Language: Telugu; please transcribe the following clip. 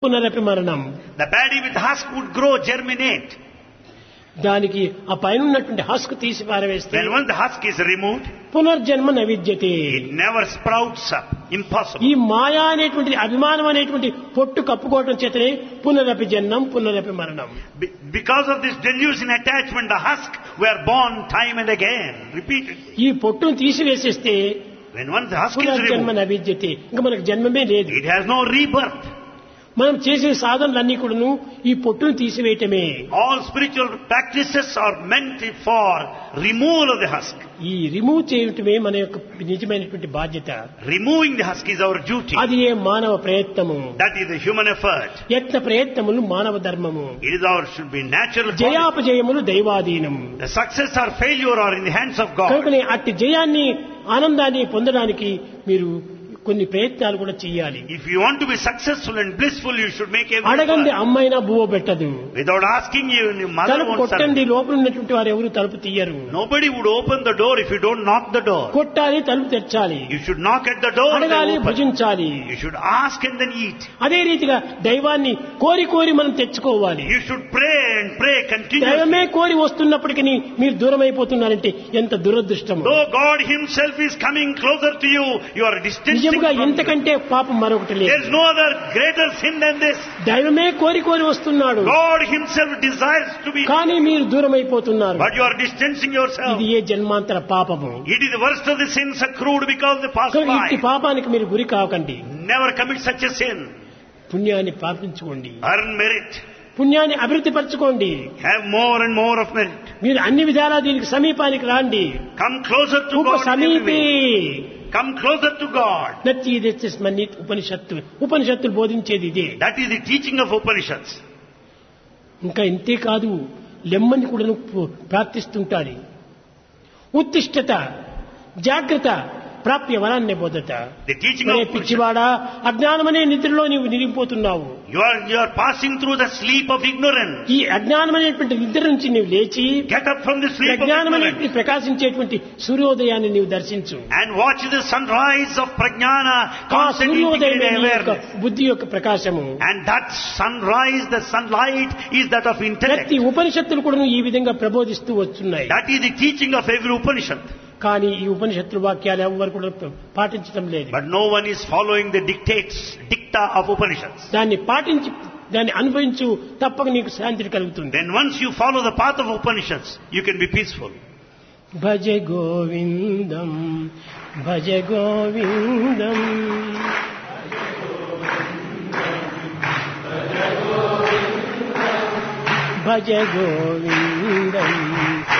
పునరపి మరణం The paddy with husk would grow, germinate. దానికి ఆ పైన ఉన్నటువంటి హస్క్ తీసి పారవేస్తే When once the husk is removed, పునర్జన్మ నవిద్యతే it never sprouts up. Impossible. ఈ మాయా అనేటువంటి అభిమానం అనేటువంటి పొట్టు కప్పుకోవటం చేతనే పునరపి జన్మం పునరపి మరణం Be- Because of this delusion attachment, the husk, we are born time and again, repeatedly. ఈ పొట్టును తీసివేసేస్తే When once the husk is పునర్జన్మ removed, నవిద్యతే ఇంకా మనకు జన్మమే లేదు it has no rebirth. మనం చేసే సాధనలన్నీ కూడాను ఈ పొట్టును తీసివేయటమే All spiritual practices are meant for removal of the husk. ఈ రిమూవ్ చేయటమే మన యొక్క నిజమైనటువంటి బాధ్యత Removing the husk is our duty. అది ఏ మానవ ప్రయత్నము That is the human effort. యత్న ప్రయత్నములు మానవ ధర్మము It is our should be natural. policy. జయాపజయములు దైవాధీనం The success or failure are in the hands of God. కనుకనే అట్టి జయాన్ని ఆనందాన్ని పొందడానికి మీరు కొన్ని ప్రయత్నాలు కూడా చేయాలి If you want to be successful and blissful, you should make every అడగంది effort. అమ్మైనా బువ్వ పెట్టదు Without asking you, your mother తలుపు won't serve. కొట్టండి లోపల ఉన్నటువంటి వారు ఎవరు తలుపు తీయరు Nobody would open the door if you don't knock the door. కొట్టాలి తలుపు తెచ్చాలి You should knock at the door. they అడగాలి open. భుజించాలి You should ask and then eat. అదే రీతిగా దైవాన్ని కోరి కోరి మనం తెచ్చుకోవాలి You should pray and pray continuously. దైవమే కోరి వస్తున్నప్పటికీ మీరు దూరం అయిపోతున్నారంటే ఎంత దురదృష్టము Though God Himself is coming closer to you, you are distancing నిజముగా from Him. ఇంతకంటే పాపం మరొకటి There లేదు is no other greater sin than this. దైవమే కోరి కోరి వస్తున్నాడు God Himself desires to be, కానీ మీరు దూరం అయిపోతున్నారు but you are distancing yourself. ఇది ఏ జన్మాంతర పాపము It is the worst of the sins accrued because of the past కనుక ఇట్టి life. పాపానికి మీరు గురి కాకండి Never commit such a sin. పుణ్యాన్ని పాపించుకోండి Earn merit. పుణ్యాన్ని అభివృద్ధి పరచుకోండి Have more and more of merit. మీరు అన్ని విధాలా దీనికి సమీపానికి రాండి Come closer to ఉప God. in every సమీపే way. Come closer to God. నచ్చి తెచ్చేసి ఉపనిషత్తు ఉపనిషత్తులు బోధించేది ఇదే That is the teaching of Upanishads. ఇంకా ఇంతే కాదు లెమ్మని కూడా ప్రార్థిస్తుంటాడు ఉత్తిష్టత జాగ్రత్త ప్రాప్య వరాన్ని బోధత The teaching ఒరే of Upanishads. పిచ్చివాడా అజ్ఞానమనే నిద్రలో నీవు నిలిగిపోతున్నావు You are, you are passing through the sleep of ignorance. ఈ అజ్ఞానమైనటువంటి నిద్ర నుంచి నీవు లేచి Get up from the sleep of ignorance ప్రజ్ఞానమైనటువంటి ప్రకాశించేటువంటి సూర్యోదయాన్ని నీవు దర్శించు and watch the sunrise of prajnana ఆ constantly సూర్యోదయం integrated నీ యొక్క awareness. బుద్ధి యొక్క ప్రకాశము And that sunrise, the sunlight is that of intellect. ప్రతి ఉపనిషత్తులు కూడా ఈ విధంగా ప్రబోధిస్తూ వస్తున్నాయి That is the teaching of every Upanishad. కానీ ఈ ఉపనిషత్తుల వాక్యాలు ఎవరు కూడా పాటించడం లేదు But no one is following the dictates, dicta of Upanishads. దాన్ని పాటించి దాన్ని అనుభవించు తప్పక నీకు శాంతి కలుగుతుంది Then once you follow the path of Upanishads, you can be peaceful. భజ గోవిందం భజ గోవిందం భజ గోవిందం